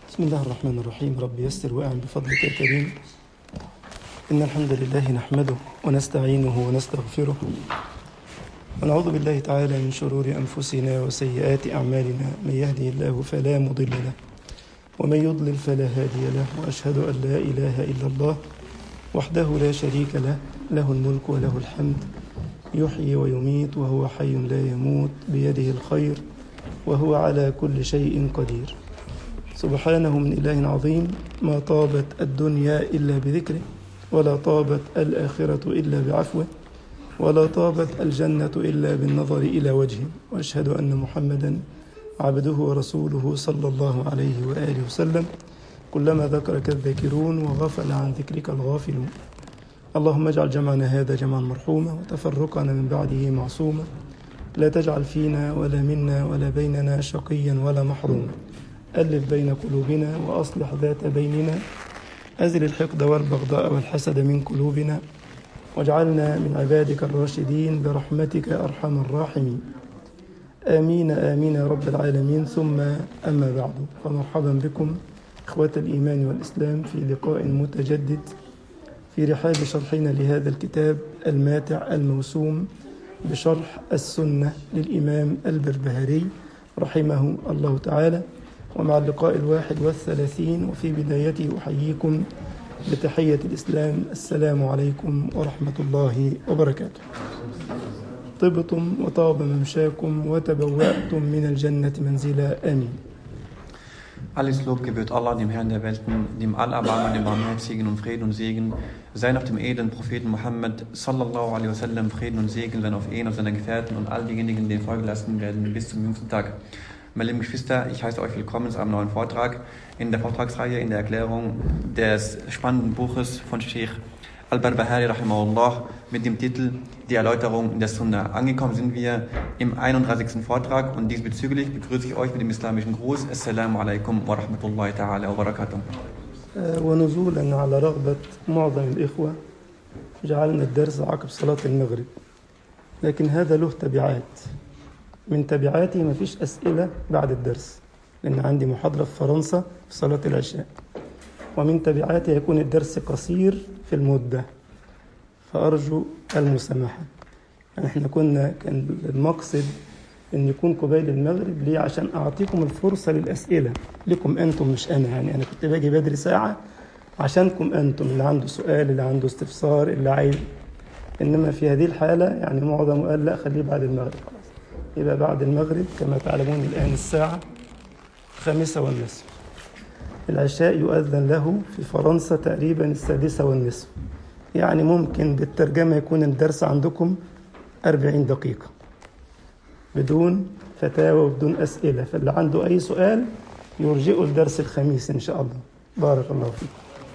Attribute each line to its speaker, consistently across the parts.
Speaker 1: بسم الله الرحمن الرحيم رب يسر وأعن بفضلك يا كريم إن الحمد لله نحمده ونستعينه ونستغفره ونعوذ بالله تعالى من شرور أنفسنا وسيئات أعمالنا من يهده الله فلا مضل له ومن يضلل فلا هادي له وأشهد أن لا إله إلا الله وحده لا شريك له له الملك وله الحمد يحيي ويميت وهو حي لا يموت بيده الخير وهو على كل شيء قدير سبحانه من إله عظيم ما طابت الدنيا إلا بذكره ولا طابت الآخرة إلا بعفوه ولا طابت الجنة إلا بالنظر إلى وجهه وأشهد أن محمدا عبده ورسوله صلى الله عليه وآله وسلم كلما ذكرك الذاكرون وغفل عن ذكرك الغافلون اللهم اجعل جمعنا هذا جمعا مرحوما وتفرقنا من بعده معصوما لا تجعل فينا ولا منا ولا بيننا شقيا ولا محروما ألف بين قلوبنا وأصلح ذات بيننا أزل الحقد والبغضاء والحسد من قلوبنا واجعلنا من عبادك الراشدين برحمتك أرحم الراحمين آمين آمين يا رب العالمين ثم أما بعد فمرحبا بكم إخوة الإيمان والإسلام في لقاء متجدد في رحاب شرحنا لهذا الكتاب الماتع الموسوم بشرح السنة للإمام البربهاري رحمه الله تعالى ومع اللقاء الواحد والثلاثين وفي بدايته أحييكم بتحية الإسلام السلام عليكم ورحمة الله وبركاته طبتم وطاب ممشاكم وتبوأتم من الجنة منزلا آمين
Speaker 2: Alles Lob gebührt Allah, dem Herrn der Welten, dem Allerbarmer, dem Barmherzigen und Frieden und Segen sei auf dem edlen Propheten Muhammad sallallahu alaihi wasallam, Frieden und Segen seien auf ihn, auf seine Gefährten und all diejenigen, die Folge lassen werden bis zum jüngsten Tag. Meine lieben Geschwister, ich heiße euch willkommen zu einem neuen Vortrag in der Vortragsreihe, in der Erklärung des spannenden Buches von Sheikh Al-Barbahari rahimahullah mit dem Titel Die Erläuterung der Sunna. Angekommen sind wir im 31. Vortrag und diesbezüglich begrüße ich euch mit dem islamischen Gruß. Assalamu alaikum wa rahmatullahi ta'ala wa barakatuh.
Speaker 1: ونزولا على رغبة معظم الإخوة جعلنا الدرس عقب صلاة المغرب لكن هذا له تبعات من تبعاته ما فيش أسئلة بعد الدرس لأن عندي محاضرة في فرنسا في صلاة العشاء ومن تبعاته يكون الدرس قصير في المدة فأرجو المسامحة يعني احنا كنا كان المقصد ان يكون قبيل المغرب ليه عشان اعطيكم الفرصة للأسئلة لكم انتم مش انا يعني انا كنت باجي بدري ساعة عشانكم انتم اللي عنده سؤال اللي عنده استفسار اللي عايز انما في هذه الحالة يعني معظم قال لا خليه بعد المغرب خلاص يبقى بعد المغرب كما تعلمون الآن الساعة خامسة والنصف العشاء يؤذن له في فرنسا تقريبا السادسة والنصف يعني ممكن بالترجمة يكون الدرس عندكم أربعين دقيقة بدون فتاوى وبدون أسئلة فاللي عنده أي سؤال يرجئه الدرس الخميس إن شاء الله بارك الله فيكم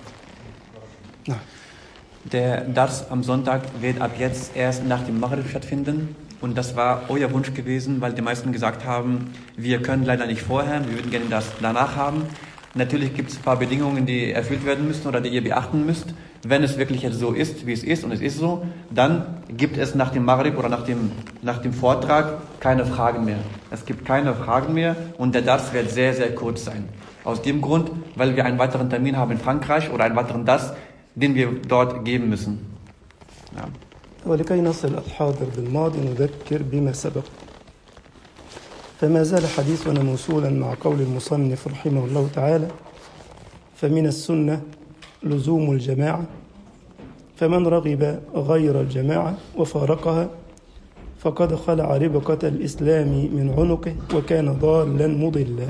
Speaker 1: نعم
Speaker 2: Der Dars am Sonntag wird ab jetzt erst nach dem Maghrib stattfinden. Und das war euer Wunsch gewesen, weil die meisten gesagt haben, wir können leider nicht vorher, wir würden gerne das danach haben. Natürlich gibt es ein paar Bedingungen, die erfüllt werden müssen oder die ihr beachten müsst. Wenn es wirklich jetzt so ist, wie es ist, und es ist so, dann gibt es nach dem Maghrib oder nach dem, nach dem Vortrag keine Fragen mehr. Es gibt keine Fragen mehr und der Dars wird sehr, sehr kurz sein. Aus dem Grund, weil wir einen weiteren Termin haben in Frankreich oder einen weiteren Dars, den wir dort geben müssen. Ja.
Speaker 1: ولكي نصل الحاضر بالماضي نذكر بما سبق فما زال حديثنا موصولا مع قول المصنف رحمه الله تعالى فمن السنة لزوم الجماعة فمن رغب غير الجماعة وفارقها فقد خلع ربقة الإسلام من عنقه وكان ضالا مضلا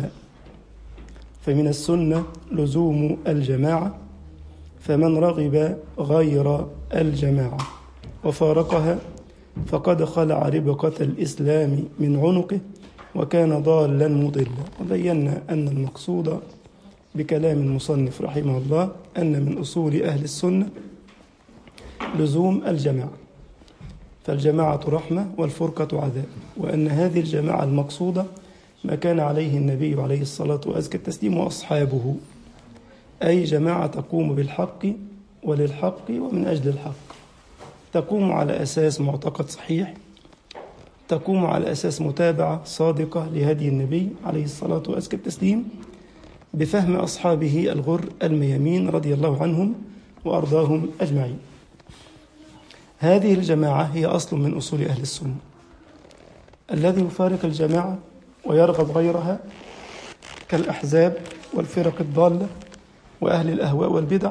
Speaker 1: فمن السنة لزوم الجماعة فمن رغب غير الجماعة وفارقها فقد خلع ربقة الإسلام من عنقه وكان ضالا مضلا وبينا أن المقصود بكلام المصنف رحمه الله أن من أصول أهل السنة لزوم الجماعة فالجماعة رحمة والفرقة عذاب وأن هذه الجماعة المقصودة ما كان عليه النبي عليه الصلاة وأزكى التسليم وأصحابه أي جماعة تقوم بالحق وللحق ومن أجل الحق تقوم على أساس معتقد صحيح تقوم على أساس متابعة صادقة لهدي النبي عليه الصلاة وأزكى التسليم بفهم أصحابه الغر الميامين رضي الله عنهم وأرضاهم أجمعين هذه الجماعة هي أصل من أصول أهل السنة الذي يفارق الجماعة ويرغب غيرها كالأحزاب والفرق الضالة وأهل الأهواء والبدع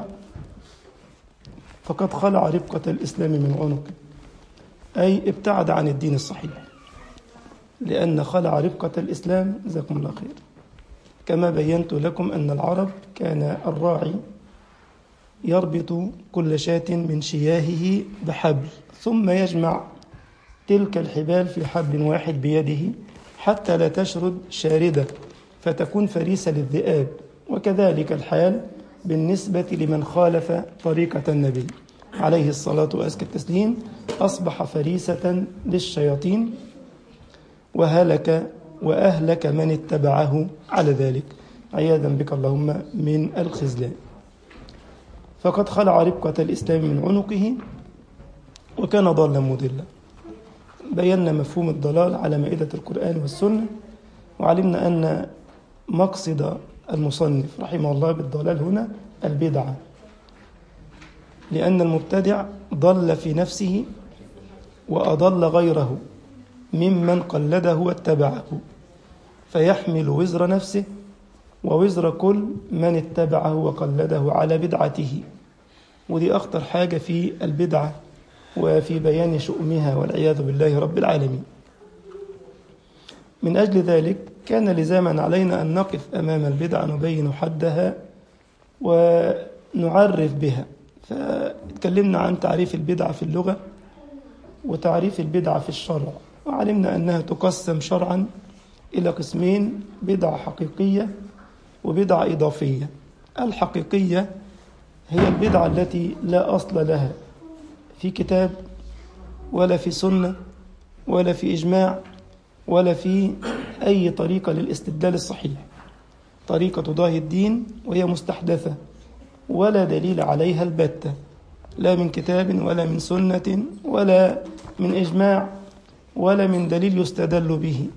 Speaker 1: فقد خلع ربقة الإسلام من عنقه أي ابتعد عن الدين الصحيح لأن خلع ربقة الإسلام جزاكم الله خير كما بينت لكم أن العرب كان الراعي يربط كل شاة من شياهه بحبل ثم يجمع تلك الحبال في حبل واحد بيده حتى لا تشرد شاردة فتكون فريسة للذئاب وكذلك الحال بالنسبة لمن خالف طريقة النبي عليه الصلاة وأزكى التسليم أصبح فريسة للشياطين وهلك وأهلك من اتبعه على ذلك عياذا بك اللهم من الخذلان فقد خلع ربقة الإسلام من عنقه وكان ضالا مضلا بينا مفهوم الضلال على مائدة القرآن والسنة وعلمنا أن مقصد المصنف رحمه الله بالضلال هنا البدعة لأن المبتدع ضل في نفسه وأضل غيره ممن قلده واتبعه فيحمل وزر نفسه ووزر كل من اتبعه وقلده على بدعته ودي أخطر حاجة في البدعة وفي بيان شؤمها والعياذ بالله رب العالمين من أجل ذلك كان لزاما علينا أن نقف أمام البدعة نبين حدها ونعرف بها فتكلمنا عن تعريف البدعة في اللغة وتعريف البدعة في الشرع وعلمنا أنها تقسم شرعا إلى قسمين بدعة حقيقية وبدعة إضافية الحقيقية هي البدعة التي لا أصل لها في كتاب ولا في سنة ولا في إجماع ولا في أي طريقة للاستدلال الصحيح طريقة تضاهي الدين وهي مستحدثة ولا دليل عليها البتة لا من كتاب ولا من سنة ولا من إجماع ولا من دليل يستدل به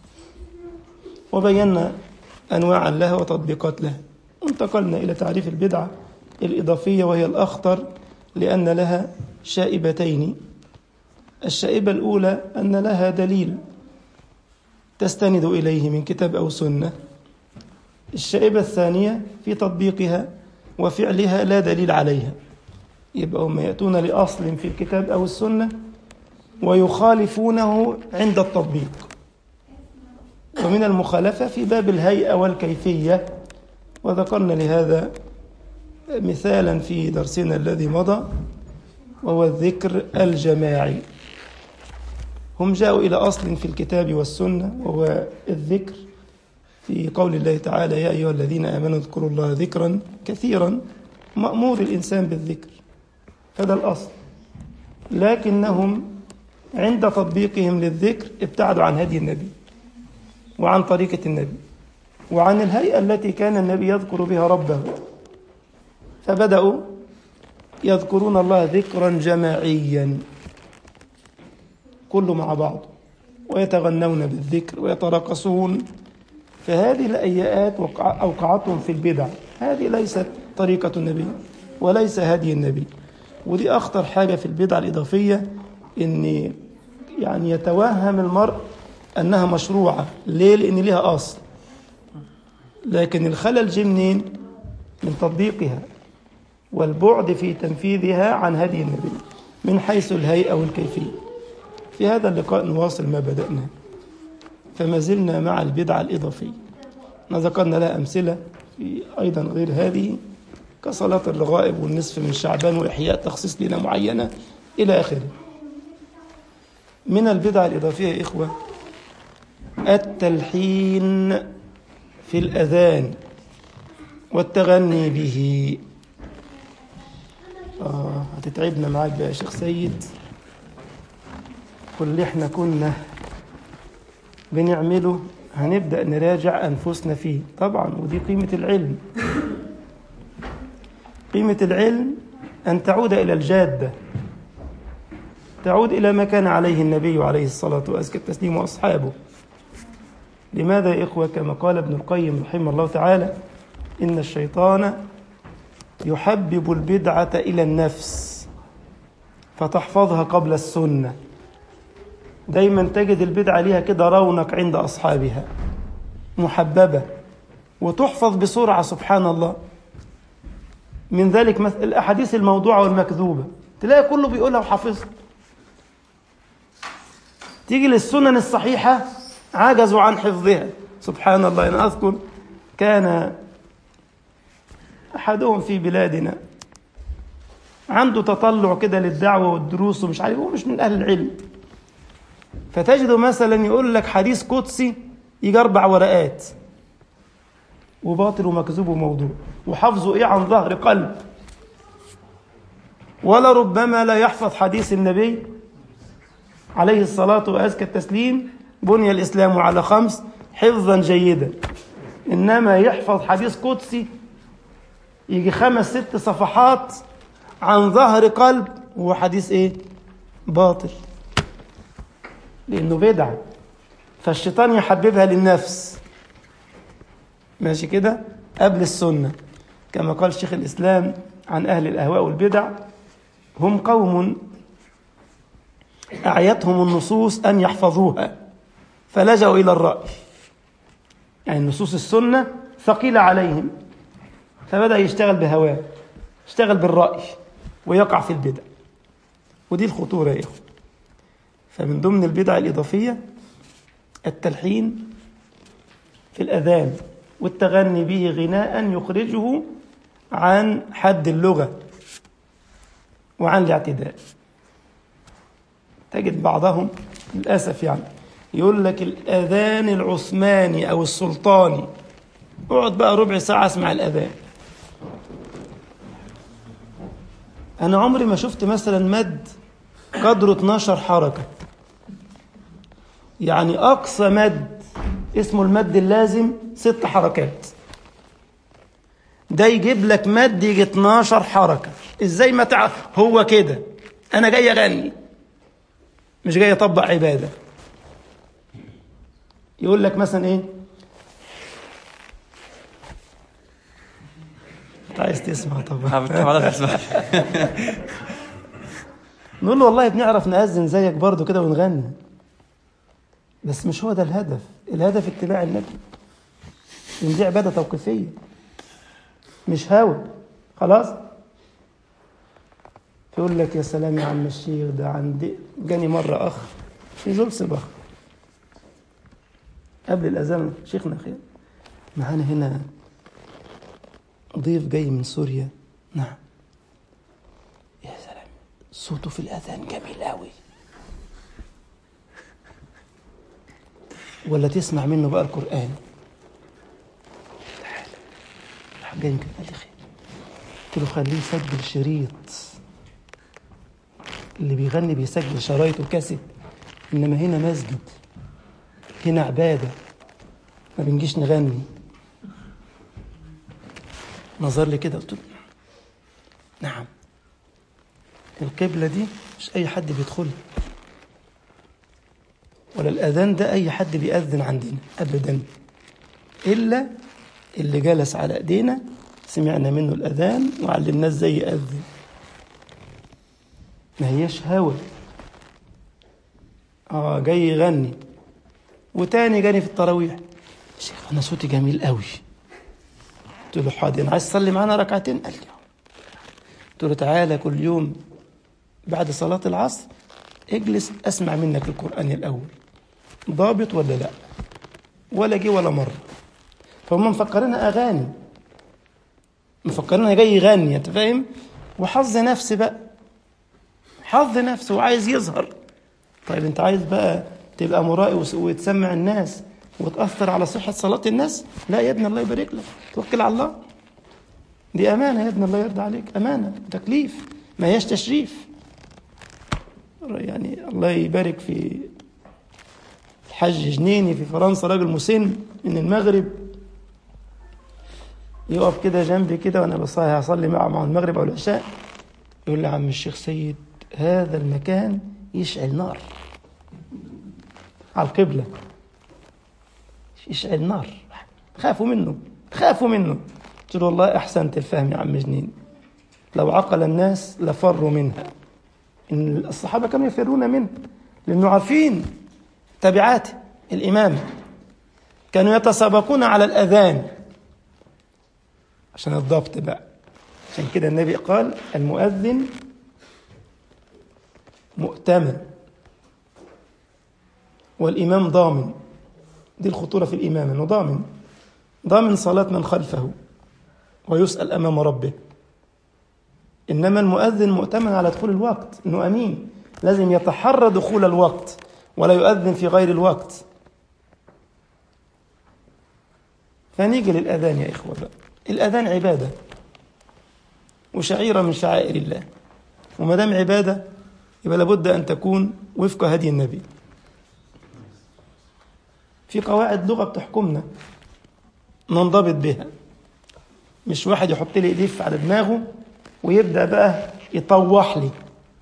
Speaker 1: وبينا أنواعا لها وتطبيقات لها انتقلنا إلى تعريف البدعة الإضافية وهي الأخطر لأن لها شائبتين الشائبة الأولى أن لها دليل تستند إليه من كتاب أو سنة الشائبة الثانية في تطبيقها وفعلها لا دليل عليها يبقى هم يأتون لأصل في الكتاب أو السنة ويخالفونه عند التطبيق ومن المخالفة في باب الهيئة والكيفية وذكرنا لهذا مثالا في درسنا الذي مضى وهو الذكر الجماعي هم جاءوا إلى أصل في الكتاب والسنة وهو الذكر في قول الله تعالى يا أيها الذين آمنوا اذكروا الله ذكرا كثيرا مأمور الإنسان بالذكر هذا الأصل لكنهم عند تطبيقهم للذكر ابتعدوا عن هدي النبي وعن طريقة النبي وعن الهيئة التي كان النبي يذكر بها ربه فبدأوا يذكرون الله ذكرا جماعيا كله مع بعض ويتغنون بالذكر ويتراقصون فهذه الأيات أوقعتهم في البدع هذه ليست طريقة النبي وليس هدي النبي ودي أخطر حاجة في البدع الإضافية إن يعني يتوهم المرء أنها مشروعة ليه؟ لأن لها أصل لكن الخلل جه منين؟ من تطبيقها والبعد في تنفيذها عن هدي النبي من حيث الهيئة والكيفية في هذا اللقاء نواصل ما بدأنا فما زلنا مع البدعة الإضافية ذكرنا لها أمثلة في أيضا غير هذه كصلاة الرغائب والنصف من شعبان وإحياء تخصيص لنا معينة إلى آخره من البدع الإضافية يا إخوة التلحين في الأذان والتغني به آه هتتعبنا معاك بقى يا شيخ سيد واللي احنا كنا بنعمله هنبدأ نراجع أنفسنا فيه طبعا ودي قيمة العلم قيمة العلم أن تعود إلى الجادة تعود إلى ما كان عليه النبي عليه الصلاة وأزكى التسليم وأصحابه لماذا يا إخوة كما قال ابن القيم رحمه الله تعالى إن الشيطان يحبب البدعة إلى النفس فتحفظها قبل السنة دايما تجد البدعة ليها كده رونق عند أصحابها محببة وتحفظ بسرعة سبحان الله من ذلك مثل الأحاديث الموضوعة والمكذوبة تلاقي كله بيقولها وحافظها تيجي للسنن الصحيحة عجزوا عن حفظها سبحان الله أنا أذكر كان أحدهم في بلادنا عنده تطلع كده للدعوة والدروس ومش عارف هو مش من أهل العلم فتجده مثلا يقول لك حديث قدسي يجي أربع ورقات وباطل ومكذوب وموضوع وحفظه إيه عن ظهر قلب ولا ربما لا يحفظ حديث النبي عليه الصلاة وأزكى التسليم بني الإسلام على خمس حفظا جيدا إنما يحفظ حديث قدسي يجي خمس ست صفحات عن ظهر قلب هو حديث إيه باطل لأنه بدعة فالشيطان يحببها للنفس ماشي كده قبل السنة كما قال شيخ الإسلام عن أهل الأهواء والبدع هم قوم أعيتهم النصوص أن يحفظوها فلجأوا إلى الرأي يعني نصوص السنة ثقيلة عليهم فبدأ يشتغل بهواه يشتغل بالرأي ويقع في البدع ودي الخطورة يا إخوة فمن ضمن البدع الإضافية التلحين في الأذان والتغني به غناء يخرجه عن حد اللغة وعن الاعتداء تجد بعضهم للأسف يعني يقول لك الأذان العثماني أو السلطاني اقعد بقى ربع ساعة اسمع الأذان أنا عمري ما شفت مثلا مد قدره 12 حركة يعني أقصى مد اسمه المد اللازم ست حركات ده يجيب لك مد يجي 12 حركة ازاي ما تعرف هو كده انا جاي اغني مش جاي اطبق عبادة يقول لك مثلا ايه انت عايز تسمع طبعا
Speaker 2: طبعا اسمع
Speaker 1: نقول له والله بنعرف نأذن زيك برضو كده ونغني بس مش هو ده الهدف الهدف اتباع النبي إن دي عبادة توقيفية مش هوى خلاص يقول لك يا سلام يا عم الشيخ ده عندي جاني مرة أخ في زلسبخ قبل الأذان شيخنا خير معانا هنا ضيف جاي من سوريا نعم يا سلام صوته في الأذان جميل قوي ولا تسمع منه بقى القرآن تعالى راح جاي كده قال لي خير قلت له خليه يسجل شريط اللي بيغني بيسجل شرايط وكاسيت انما هنا مسجد هنا عباده ما بنجيش نغني نظر لي كده قلت له نعم القبلة دي مش أي حد بيدخلها ولا الأذان ده أي حد بيأذن عندنا أبدا إلا اللي جلس على إيدينا سمعنا منه الأذان وعلمناه إزاي يأذن ما هياش هوى اه جاي يغني وتاني جاني في التراويح شيخ انا صوتي جميل قوي قلت له حاضر انا عايز تصلي معانا ركعتين قال لي قلت له تعالى كل يوم بعد صلاة العصر اجلس اسمع منك القرآن الأول ضابط ولا لا ولا جه ولا مرة فهم مفكرينها أغاني مفكرينها جاي يغني أنت فاهم وحظ نفسي بقى حظ نفسه وعايز يظهر طيب أنت عايز بقى تبقى مرائي وتسمع الناس وتأثر على صحة صلاة الناس لا يا ابني الله يبارك لك توكل على الله دي أمانة يا ابني الله يرضى عليك أمانة تكليف ما هياش تشريف يعني الله يبارك في الحج جنيني في فرنسا راجل مسن من المغرب يقف كده جنبي كده وانا بصلي هصلي معه مع المغرب او العشاء يقول لي عم الشيخ سيد هذا المكان يشعل نار على القبلة يشعل نار خافوا منه خافوا منه قلت له والله أحسنت الفهم يا عم جنين لو عقل الناس لفروا منها إن الصحابة كانوا يفرون منها لأنه عارفين تبعات الإمام كانوا يتسابقون على الأذان عشان الضبط بقى عشان كده النبي قال المؤذن مؤتمن والإمام ضامن دي الخطورة في الإمام أنه ضامن ضامن صلاة من خلفه ويسأل أمام ربه إنما المؤذن مؤتمن على دخول الوقت أنه أمين لازم يتحرى دخول الوقت ولا يؤذن في غير الوقت فنيجي للأذان يا إخوة بقى الأذان عبادة وشعيرة من شعائر الله وما دام عبادة يبقى لابد أن تكون وفق هدي النبي في قواعد لغة بتحكمنا ننضبط بها مش واحد يحط لي ايديه على دماغه ويبدأ بقى يطوح لي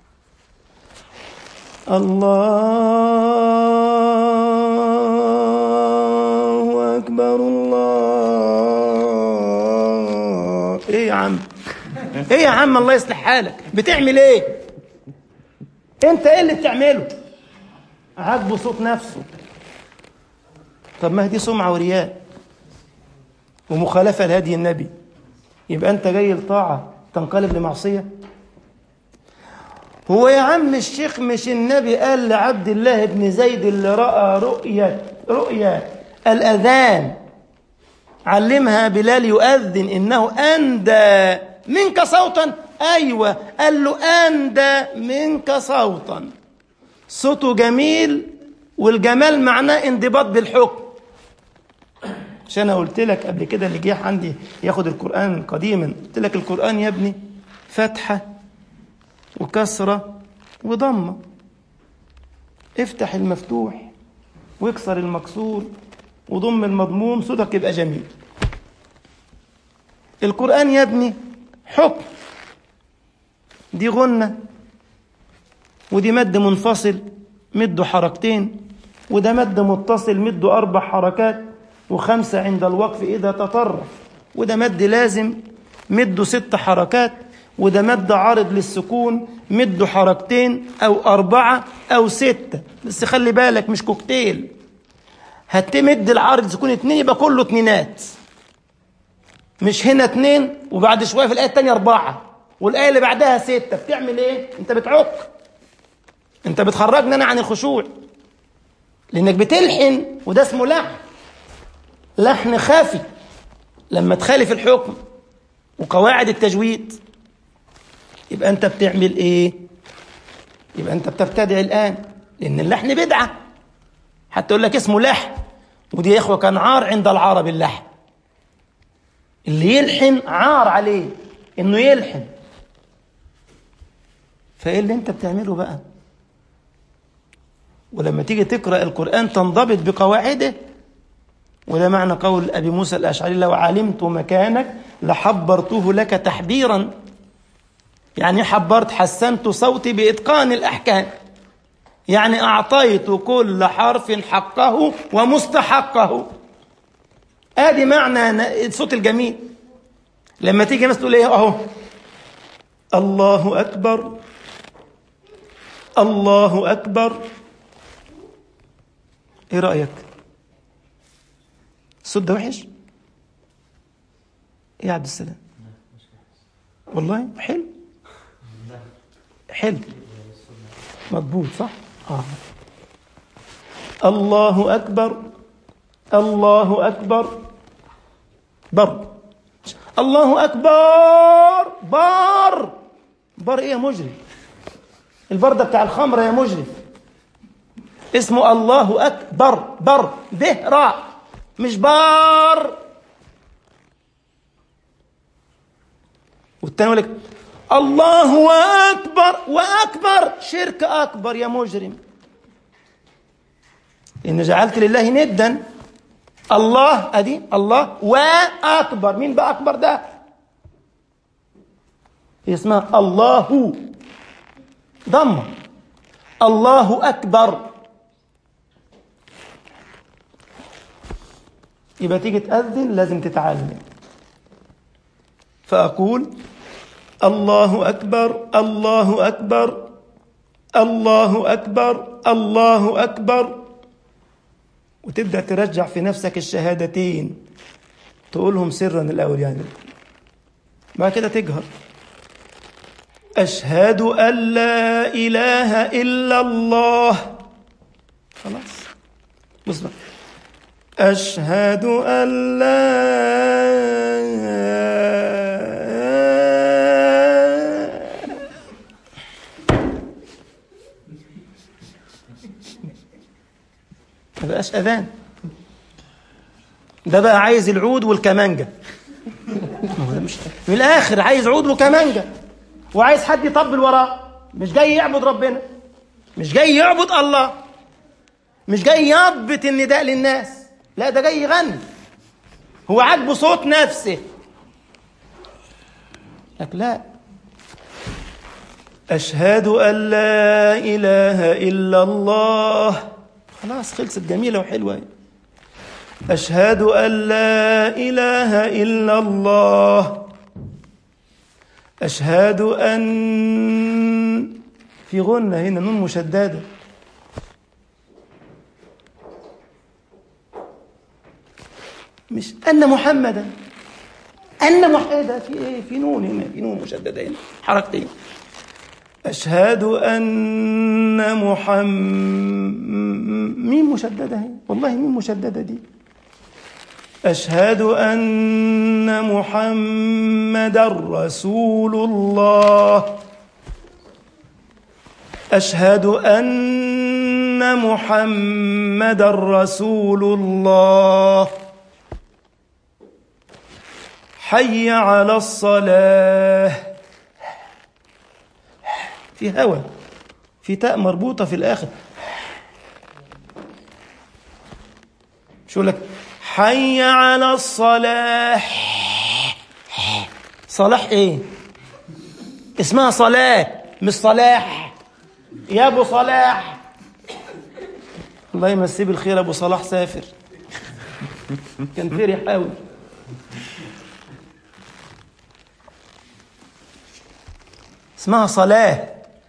Speaker 1: الله أكبر الله إيه يا عم إيه يا عم الله يصلح حالك بتعمل إيه أنت إيه اللي بتعمله عاجبه صوت نفسه طب ما هي دي سمعة ورياء ومخالفة لهدي النبي يبقى أنت جاي لطاعة تنقلب لمعصية هو يا عم الشيخ مش النبي قال لعبد الله بن زيد اللي رأى رؤية رؤية الأذان علمها بلال يؤذن إنه أندى منك صوتا أيوة قال له أندى منك صوتا صوته جميل والجمال معناه انضباط بالحكم عشان انا قلت لك قبل كده اللي جه عندي ياخد القران قديما قلت لك القران يا ابني فتحه وكسره وضمه افتح المفتوح واكسر المكسور وضم المضموم صوتك يبقى جميل القران يا ابني حكم دي غنه ودي مد منفصل مده حركتين وده مد متصل مده أربع حركات وخمسة عند الوقف إذا تطرف وده مد لازم مده ست حركات وده مد عارض للسكون مده حركتين أو أربعة أو ستة بس خلي بالك مش كوكتيل هتمد العارض سكون اتنين يبقى كله اتنينات مش هنا اتنين وبعد شوية في الآية التانية أربعة والآية اللي بعدها ستة بتعمل إيه؟ أنت بتعك أنت بتخرجنا أنا عن الخشوع لأنك بتلحن وده اسمه لحن لحن خافي لما تخالف الحكم وقواعد التجويد يبقى أنت بتعمل إيه؟ يبقى أنت بتبتدع الآن لأن اللحن بدعة حتى يقول لك اسمه لحن ودي يا إخوة كان عار عند العرب اللحن اللي يلحن عار عليه إنه يلحن فإيه اللي أنت بتعمله بقى؟ ولما تيجي تقرأ القرآن تنضبط بقواعده وده معنى قول أبي موسى الأشعري لو علمت مكانك لحبرته لك تحبيرا يعني حبرت حسنت صوتي بإتقان الأحكام يعني أعطيت كل حرف حقه ومستحقه ادي معنى الصوت الجميل لما تيجي ناس تقول ايه اهو الله اكبر الله اكبر ايه رايك الصوت ده وحش ايه يا عبد السلام والله حلو حلو مضبوط صح اه الله اكبر الله اكبر بر الله اكبر بار بار ايه يا مجرم البر ده بتاع الخمره يا مجرم اسمه الله اكبر بر به راء مش بار والتاني يقول لك الله اكبر واكبر شرك اكبر يا مجرم ان جعلت لله ندا الله ادي الله واكبر مين بقى اكبر ده هي اسمها الله ضمه الله اكبر يبقى تيجي تأذن لازم تتعلم فأقول الله أكبر الله أكبر الله أكبر الله أكبر وتبدأ ترجع في نفسك الشهادتين تقولهم سرا الأول يعني بعد كده تجهر أشهد أن لا إله إلا الله خلاص بص بقى أشهد أن لا ما بقاش أذان ده بقى عايز العود والكمانجة ما هو ده مش من الآخر عايز عود وكمانجة وعايز حد يطبل وراه مش جاي يعبد ربنا مش جاي يعبد الله مش جاي يضبط النداء للناس لا ده جاي يغني هو عاجبه صوت نفسه لك لا أشهد أن لا إله إلا الله خلاص خلصت جميلة وحلوة أشهد أن لا إله إلا الله أشهد أن في غنة هنا نون مشددة مش أن محمدا أن محمدا في إيه في نون هنا في نون مشددة هنا حركتين أشهد أن محمد مين مشددة هي والله مين مشددة دي أشهد أن محمد رسول الله أشهد أن محمد رسول الله حي على الصلاة في هوى في تاء مربوطة في الآخر شو لك حي على الصلاة صلاح ايه اسمها صلاة مش صلاح يا ابو صلاح الله يمسيه بالخير ابو صلاح سافر كان فرح قوي اسمها صلاة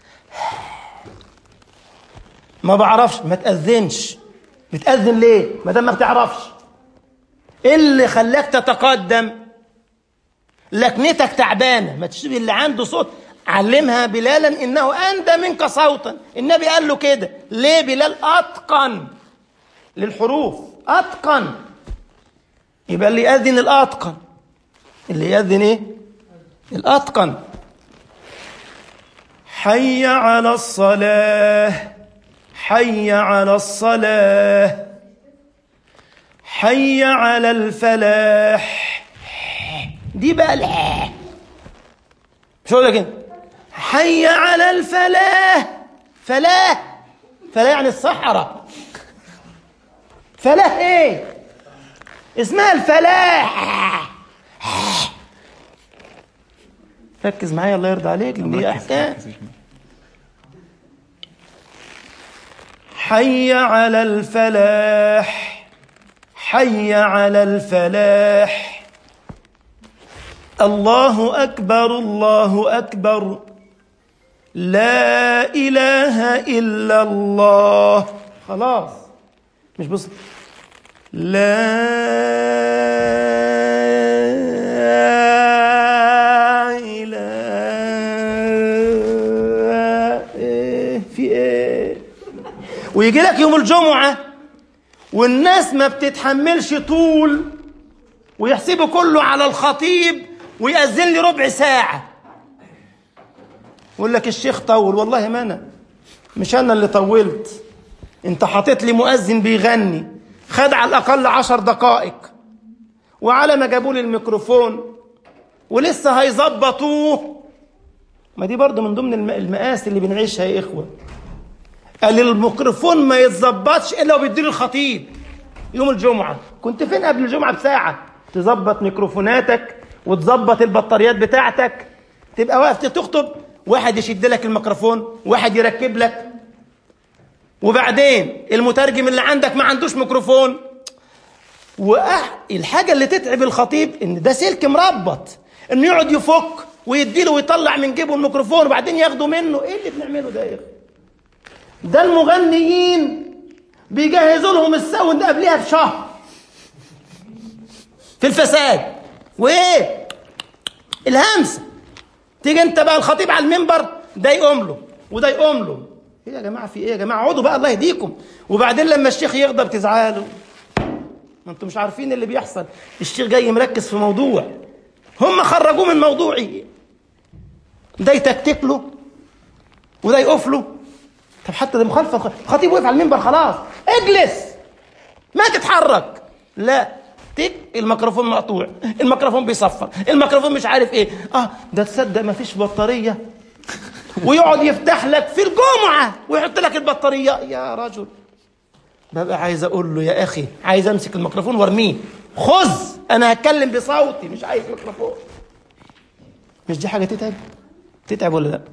Speaker 1: ما بعرفش ما تأذنش بتأذن ليه ما دام ما بتعرفش ايه اللي خلاك تتقدم لكنتك تعبانه ما تشتري اللي عنده صوت علمها بلالا انه اندى منك صوتا النبي قال له كده ليه بلال اتقن للحروف اتقن يبقى اللي يأذن الاتقن اللي يأذن ايه الاتقن حي على الصلاه حي على الصلاه حي على الفلاح دي بقى الح مش هقول لك حي على الفلاح فلاح فلاح يعني الصحراء فلاح ايه اسمها الفلاح ركز معايا الله يرضى عليك لان دي احكام حي على الفلاح حي على الفلاح الله اكبر الله اكبر لا اله الا الله خلاص مش بص لا اله ايه في ايه ويجي لك يوم الجمعه والناس ما بتتحملش طول ويحسبوا كله على الخطيب ويأذن لي ربع ساعة يقول لك الشيخ طول والله ما أنا مش أنا اللي طولت أنت حاطط لي مؤذن بيغني خد على الأقل عشر دقائق وعلى ما جابوا لي الميكروفون ولسه هيظبطوه ما دي برضه من ضمن المقاس اللي بنعيشها يا إخوة قال الميكروفون ما يتظبطش الا وبيديله الخطيب يوم الجمعه كنت فين قبل الجمعه بساعه تظبط ميكروفوناتك وتظبط البطاريات بتاعتك تبقى واقف تخطب واحد يشد لك الميكروفون واحد يركب لك وبعدين المترجم اللي عندك ما عندوش ميكروفون والحاجه اللي تتعب الخطيب ان ده سلك مربط انه يقعد يفك ويديله ويطلع من جيبه الميكروفون وبعدين ياخده منه ايه اللي بنعمله ده يا اخي ده المغنيين بيجهزوا لهم الساوند قبلها بشهر في الفساد وايه الهمسه تيجي انت بقى الخطيب على المنبر ده يقوم له وده يقوم له ايه يا جماعه في ايه يا جماعه اقعدوا بقى الله يهديكم وبعدين لما الشيخ يغضب تزعلوا ما انتم مش عارفين اللي بيحصل الشيخ جاي مركز في موضوع هم خرجوه من موضوعي ده يتكتك له وده يقف له طب حتى ده مخالفه الخطيب وقف على المنبر خلاص اجلس ما تتحرك لا تك الميكروفون مقطوع الميكروفون بيصفر الميكروفون مش عارف ايه اه ده تصدق ما فيش بطاريه ويقعد يفتح لك في الجمعه ويحط لك البطاريه يا رجل ببقى عايز اقول له يا اخي عايز امسك الميكروفون وارميه خذ انا هتكلم بصوتي مش عايز ميكروفون مش دي حاجه تتعب تتعب ولا لا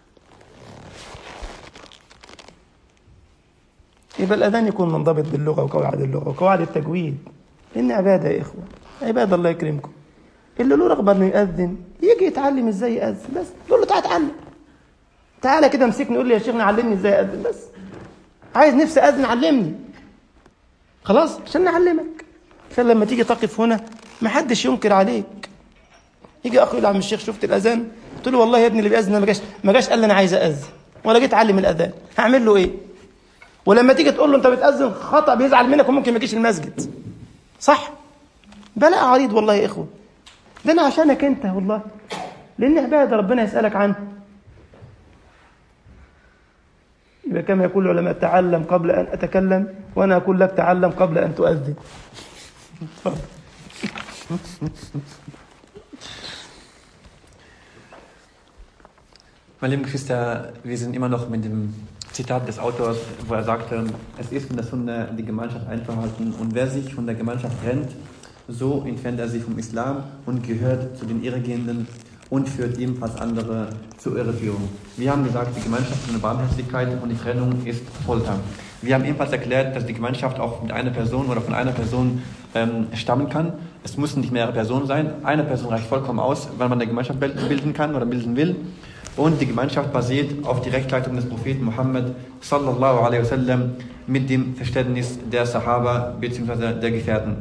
Speaker 1: يبقى الاذان يكون منضبط باللغه وقواعد اللغه وقواعد التجويد لان عباده يا اخوه عباده الله يكرمكم اللي له رغبه انه ياذن يجي يتعلم ازاي ياذن بس تقول له تعالى اتعلم تعالى كده امسكني قول لي يا شيخنا علمني ازاي اذن بس عايز نفسي اذن علمني خلاص عشان نعلمك عشان لما تيجي تقف هنا ما حدش ينكر عليك يجي اخ يقول يا عم الشيخ شفت الاذان قلت له والله يا ابني اللي بيأذن ما جاش ما جاش قال لي انا عايز اذن ولا جيت اعلم الاذان هعمل له ايه ولما تيجي تقول له انت بتأذن خطأ بيزعل منك وممكن ما يجيش المسجد صح بلاء عريض والله يا اخوه ده انا عشانك انت والله لان عباده ربنا يسالك عنه يبقى كما يقول العلماء تعلم قبل ان اتكلم وانا اقول لك تعلم قبل ان تؤذن اتفضل
Speaker 2: Meine lieben Geschwister, wir sind immer noch mit dem Zitat des Autors, wo er sagte, es ist von der Sunna die Gemeinschaft einzuhalten und wer sich von der Gemeinschaft trennt, so entfernt er sich vom Islam und gehört zu den Irregehenden und führt ebenfalls andere zur Irreführung. Wir haben gesagt, die Gemeinschaft ist eine Barmherzigkeit und die Trennung ist Folter. Wir haben ebenfalls erklärt, dass die Gemeinschaft auch mit einer Person oder von einer Person ähm, stammen kann. Es müssen nicht mehrere Personen sein. Eine Person reicht vollkommen aus, weil man eine Gemeinschaft bilden kann oder bilden will. Und die Gemeinschaft basiert auf die Rechtleitung des Propheten Muhammad sallallahu alaihi wasallam mit dem Verständnis der Sahaba bzw. der Gefährten.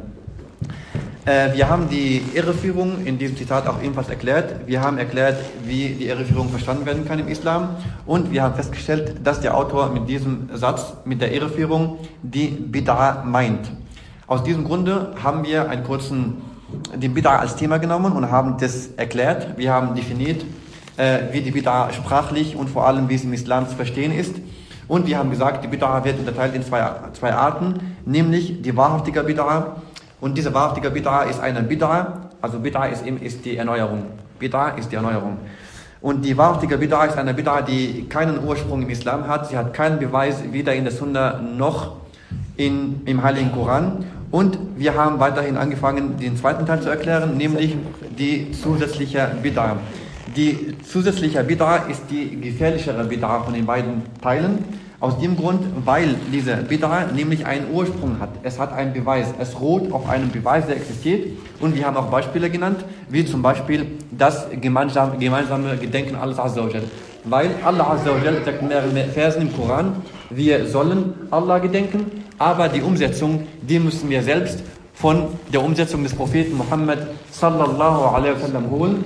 Speaker 2: Äh, wir haben die Irreführung in diesem Zitat auch ebenfalls erklärt. Wir haben erklärt, wie die Irreführung verstanden werden kann im Islam. Und wir haben festgestellt, dass der Autor mit diesem Satz, mit der Irreführung, die Bid'a meint. Aus diesem Grunde haben wir einen kurzen, den Bid'a als Thema genommen und haben das erklärt. Wir haben definiert, äh, wie die Bid'a sprachlich und vor allem, wie es im Islam zu verstehen ist. Und wir haben gesagt, die Bid'a wird unterteilt in zwei, zwei Arten, nämlich die wahrhaftige Bid'a. Und diese wahrhaftige Bid'a ist eine Bid'a, also Bid'a ist, ist die Erneuerung. Bid'a ist die Erneuerung. Und die wahrhaftige Bid'a ist eine Bid'a, die keinen Ursprung im Islam hat. Sie hat keinen Beweis weder in der Sunna noch in, im Heiligen Koran. Und wir haben weiterhin angefangen, den zweiten Teil zu erklären, nämlich die zusätzliche Bid'a. Die zusätzliche Bid'a ist die gefährlichere Bid'a von den beiden Teilen. Aus dem Grund, weil diese Bid'a nämlich einen Ursprung hat. Es hat einen Beweis. Es ruht auf einem Beweis, der existiert. Und wir haben auch Beispiele genannt, wie zum Beispiel das gemeinsame, gemeinsame Gedenken Allahs Azza wa Jal. Weil Allah Azza wa Jal sagt in mehreren Versen im Koran, wir sollen Allah gedenken, aber die Umsetzung, die müssen wir selbst von der Umsetzung des Propheten Muhammad sallallahu alaihi wasallam holen.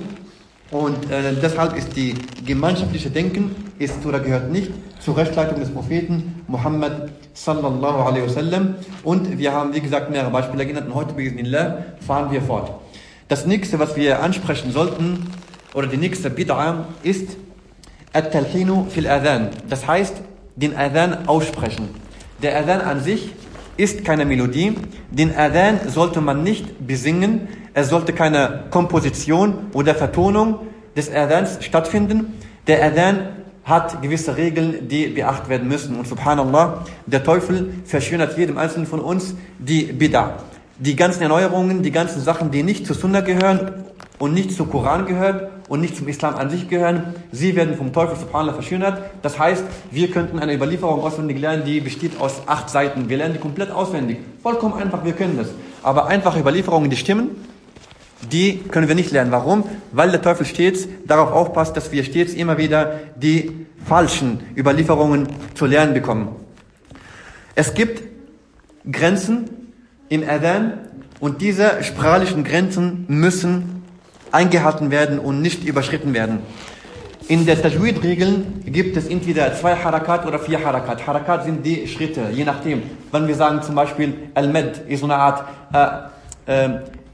Speaker 2: Und äh, deshalb ist die gemeinschaftliche Denken ist oder gehört nicht zur Rechtsleitung des Propheten Muhammad sallallahu alaihi wasallam. Und wir haben, wie gesagt, mehrere Beispiele genannt und heute, bismillah, fahren wir fort. Das nächste, was wir ansprechen sollten, oder die nächste Bid'a, ist At-Talhinu fil Adhan. Das heißt, den Adhan aussprechen. Der Adhan an sich ist keine Melodie. Den Adhan sollte man nicht besingen. Es sollte keine Komposition oder Vertonung des Adhans stattfinden. Der Adhan hat gewisse Regeln, die beachtet werden müssen. Und subhanallah, der Teufel verschönert jedem Einzelnen von uns die Bid'ah. Die ganzen Erneuerungen, die ganzen Sachen, die nicht zu Sunna gehören und nicht zum Koran gehört und nicht zum Islam an sich gehören, sie werden vom Teufel subhanallah verschönert. Das heißt, wir könnten eine Überlieferung auswendig lernen, die besteht aus acht Seiten. Wir lernen die komplett auswendig. Vollkommen einfach, wir können das. Aber einfache Überlieferungen, die stimmen, die können wir nicht lernen. Warum? Weil der Teufel stets darauf aufpasst, dass wir stets immer wieder die falschen Überlieferungen zu lernen bekommen. Es gibt Grenzen im Adhan und diese sprachlichen Grenzen müssen eingehalten werden und nicht überschritten werden. In der Tajwid-Regeln gibt es entweder zwei Harakat oder vier Harakat. Harakat sind die Schritte, je nachdem. Wenn wir sagen zum Beispiel Al-Med ist so eine Art äh, äh,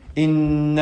Speaker 2: in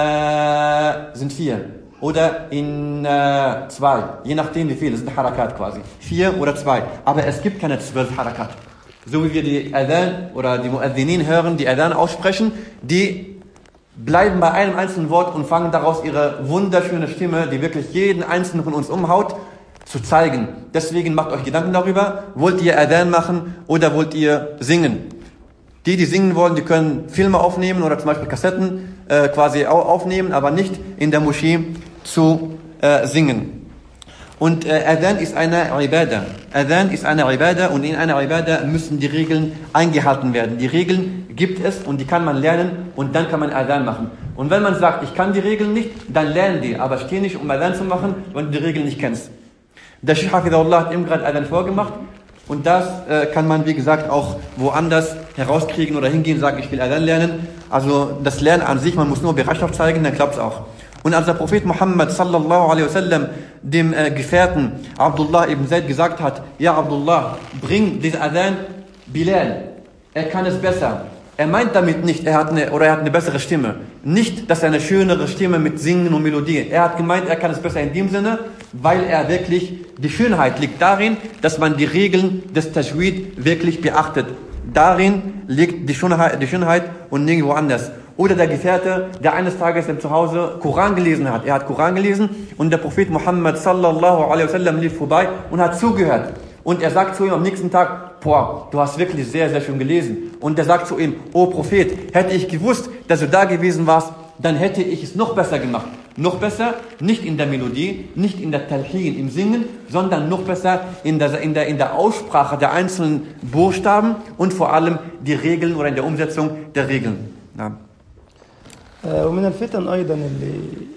Speaker 2: äh, sind vier oder in äh, zwei, je nachdem wie viele, sind Harakat quasi. Vier oder zwei. Aber es gibt keine zwölf Harakat. So wie wir die Adhan oder die Muaddinin hören, die Adhan aussprechen, die bleiben bei einem einzelnen Wort und fangen daraus ihre wunderschöne Stimme, die wirklich jeden einzelnen von uns umhaut, zu zeigen. Deswegen macht euch Gedanken darüber, wollt ihr Adhan machen oder wollt ihr singen? Die, die singen wollen, die können Filme aufnehmen oder zum Beispiel Kassetten äh, quasi aufnehmen, aber nicht in der Moschee zu äh, singen. Und äh, Adhan ist eine Ibadah. Adhan ist eine Ibadah und in einer Ibadah müssen die Regeln eingehalten werden. Die Regeln gibt es und die kann man lernen und dann kann man Adhan machen. Und wenn man sagt, ich kann die Regeln nicht, dann lernen die. Aber steh nicht, um Adhan zu machen, wenn du die Regeln nicht kennst. Der Sheikh Hafidullah hat eben gerade Adhan vorgemacht und das äh, kann man, wie gesagt, auch woanders herauskriegen oder hingehen, sagen, ich will Adhan lernen. Also das Lernen an sich, man muss nur Bereitschaft zeigen, dann klappt es auch. Und als der Prophet Muhammad sallallahu alaihi wasallam dem äh, Gefährten Abdullah ibn Zaid gesagt hat, ja Abdullah, bring diesen Adhan Bilal, er kann es besser. Er meint damit nicht, er hat eine, oder er hat eine bessere Stimme. Nicht, dass er eine schönere Stimme mit Singen und Melodie. Er hat gemeint, er kann es besser in dem Sinne, weil er wirklich, die Schönheit liegt darin, dass man die Regeln des Tajwid wirklich beachtet. Darin liegt die Schönheit, die Schönheit und nirgendwo anders. Oder der Gefährte, der eines Tages im Zuhause Koran gelesen hat. Er hat Koran gelesen und der Prophet Muhammad sallallahu alaihi wasallam lief vorbei und hat zugehört. Und er sagt zu ihm am nächsten Tag, boah, du hast wirklich sehr, sehr schön gelesen. Und er sagt zu ihm, oh Prophet, hätte ich gewusst, dass du da gewesen warst, dann hätte ich es noch besser gemacht. Noch besser, nicht in der Melodie, nicht in der Talhin, im Singen, sondern noch besser in der, in, der, in der Aussprache der einzelnen Buchstaben und vor allem die Regeln oder in der Umsetzung der Regeln. Ja.
Speaker 1: ومن الفتن أيضا اللي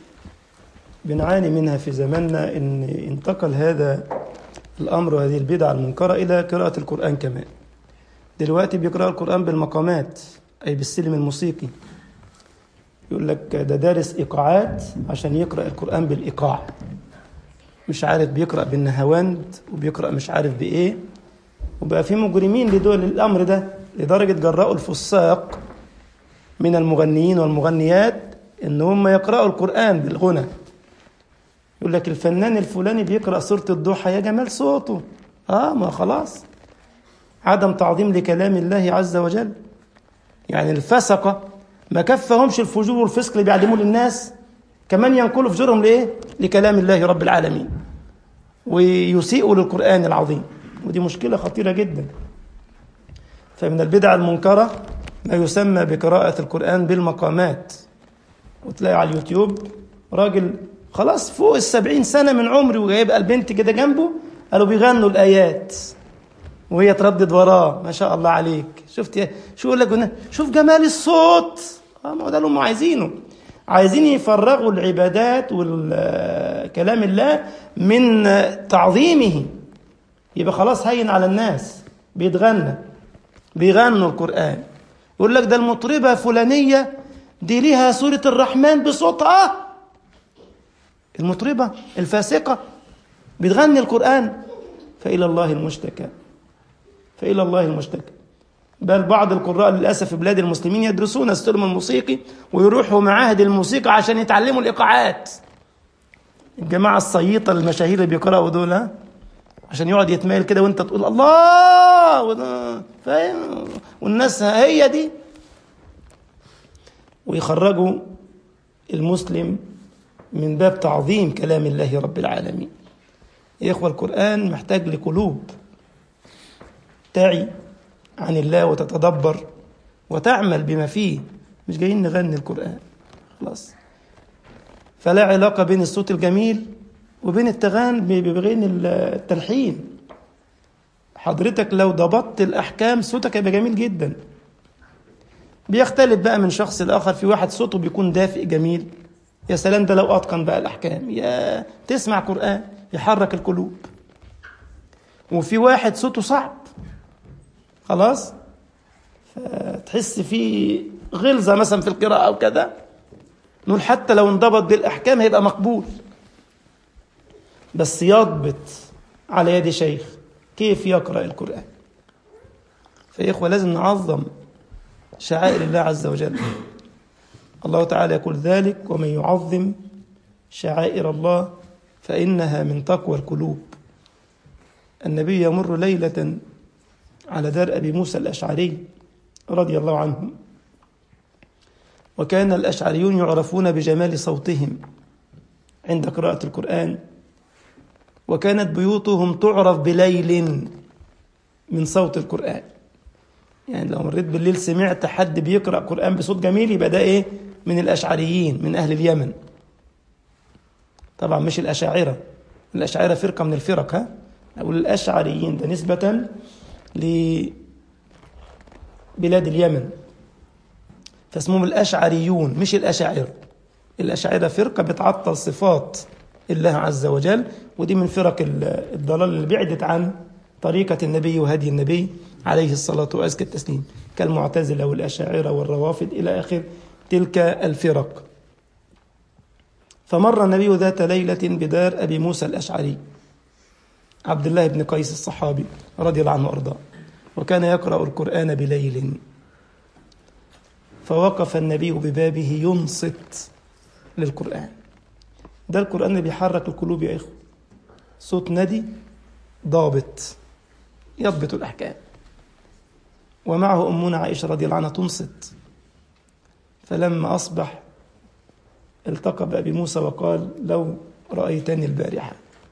Speaker 1: بنعاني منها في زماننا إن انتقل هذا الأمر وهذه البدعة المنكرة إلى قراءة القرآن كمان دلوقتي بيقرأ القرآن بالمقامات أي بالسلم الموسيقي يقول لك ده دارس إيقاعات عشان يقرأ القرآن بالإيقاع مش عارف بيقرأ بالنهواند وبيقرأ مش عارف بإيه وبقى في مجرمين لدول الأمر ده لدرجة جرأوا الفساق من المغنيين والمغنيات ان هم يقرأوا القرآن بالغنى يقول لك الفنان الفلاني بيقرأ سورة الضحى يا جمال صوته اه ما خلاص عدم تعظيم لكلام الله عز وجل يعني الفسقة ما كفهمش الفجور والفسق اللي بيعلموه للناس كمان ينقلوا فجورهم لايه لكلام الله رب العالمين ويسيئوا للقرآن العظيم ودي مشكلة خطيرة جدا فمن البدع المنكرة ما يسمى بقراءة القرآن بالمقامات وتلاقي على اليوتيوب راجل خلاص فوق السبعين سنة من عمري وجايبقى البنت كده جنبه قالوا بيغنوا الآيات وهي تردد وراه ما شاء الله عليك شفت يا شو يقول لك شوف جمال الصوت اه ما هو ده اللي هم عايزينه عايزين يفرغوا العبادات والكلام الله من تعظيمه يبقى خلاص هين على الناس بيتغنى بيغنوا القرآن يقول لك ده المطربة فلانية دي ليها سورة الرحمن بصوتها المطربة الفاسقة بتغني القرآن فإلى الله المشتكى فإلى الله المشتكى بل بعض القراء للأسف في بلاد المسلمين يدرسون السلم الموسيقي ويروحوا معاهد الموسيقى عشان يتعلموا الإيقاعات الجماعة الصييطة المشاهير اللي بيقرأوا دول ها عشان يقعد يتمايل كده وانت تقول الله فاهم والناس هي دي ويخرجوا المسلم من باب تعظيم كلام الله رب العالمين يا إخوة القرآن محتاج لقلوب تعي عن الله وتتدبر وتعمل بما فيه مش جايين نغني القرآن خلاص فلا علاقة بين الصوت الجميل وبين التغان بين التلحين حضرتك لو ضبطت الأحكام صوتك هيبقى جميل جدا بيختلف بقى من شخص لآخر في واحد صوته بيكون دافئ جميل يا سلام ده لو أتقن بقى الأحكام يا تسمع قرآن يحرك القلوب وفي واحد صوته صعب خلاص فتحس فيه غلظة مثلا في القراءة أو كذا نقول حتى لو انضبط بالأحكام هيبقى مقبول بس يضبط على يد شيخ كيف يقرأ القرآن فيا إخوة لازم نعظم شعائر الله عز وجل الله تعالى يقول ذلك ومن يعظم شعائر الله فإنها من تقوى القلوب النبي يمر ليلة على دار أبي موسى الأشعري رضي الله عنه وكان الأشعريون يعرفون بجمال صوتهم عند قراءة القرآن وكانت بيوتهم تعرف بليل من صوت القرآن يعني لو مريت بالليل سمعت حد بيقرأ قرآن بصوت جميل يبقى ده إيه من الأشعريين من أهل اليمن طبعا مش الأشاعرة الأشاعرة فرقة من الفرق ها أقول الأشعريين ده نسبة لبلاد اليمن فاسمهم الأشعريون مش الأشاعرة الأشاعرة فرقة بتعطل صفات الله عز وجل ودي من فرق الضلال اللي بعدت عن طريقة النبي وهدي النبي عليه الصلاة وأزكى التسليم كالمعتزلة والأشاعرة والروافد إلى آخر تلك الفرق فمر النبي ذات ليلة بدار أبي موسى الأشعري عبد الله بن قيس الصحابي رضي الله عنه وأرضاه وكان يقرأ القرآن بليل فوقف النبي ببابه ينصت للقرآن ده القرآن اللي بيحرك القلوب يا إخوة صوت ندي ضابط يضبط الأحكام ومعه أمنا عائشة رضي الله عنها تنصت فلما أصبح التقى بأبي موسى وقال لو رأيتني البارحة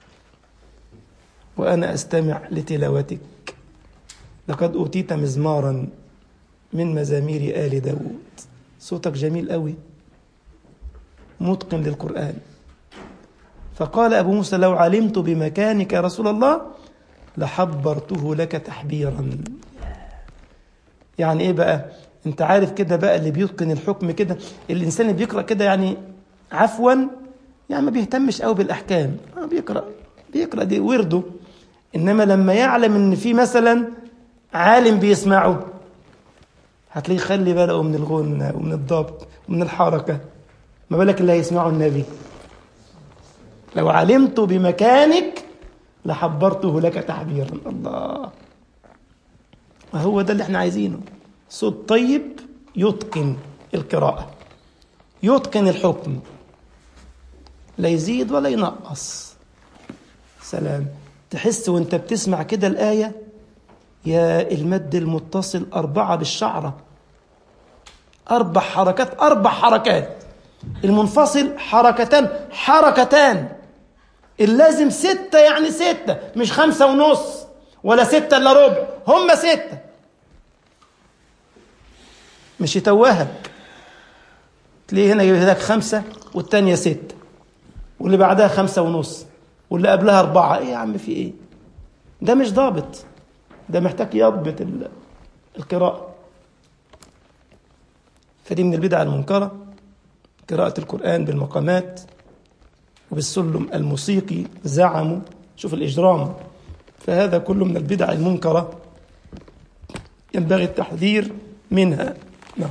Speaker 1: وأنا أستمع لتلاوتك لقد أوتيت مزمارا من مزامير آل داود صوتك جميل قوي متقن للقرآن فقال أبو موسى لو علمت بمكانك يا رسول الله لحبرته لك تحبيرا يعني ايه بقى انت عارف كده بقى اللي بيتقن الحكم كده الانسان اللي بيقرا كده يعني عفوا يعني ما بيهتمش قوي بالاحكام آه بيقرا بيقرا دي ورده انما لما يعلم ان في مثلا عالم بيسمعه هتلاقيه خلي باله من الغنى ومن الضبط ومن الحركه ما بالك اللي هيسمعه النبي لو علمت بمكانك لحبرته لك تحبيرا الله وهو ده اللي احنا عايزينه صوت طيب يتقن القراءة يتقن الحكم لا يزيد ولا ينقص سلام تحس وانت بتسمع كده الآية يا المد المتصل أربعة بالشعرة أربع حركات أربع حركات المنفصل حركتان حركتان اللازم ستة يعني ستة مش خمسة ونص ولا ستة إلا ربع هم ستة مش يتوهك تلاقيه هنا يجيب لك خمسة والتانية ستة واللي بعدها خمسة ونص واللي قبلها أربعة إيه يا عم في إيه ده مش ضابط ده محتاج يضبط القراءة فدي من البدع المنكرة قراءة القرآن بالمقامات وبالسلم الموسيقي زعموا شوف الإجرام فهذا كله من البدع المنكرة ينبغي التحذير منها نعم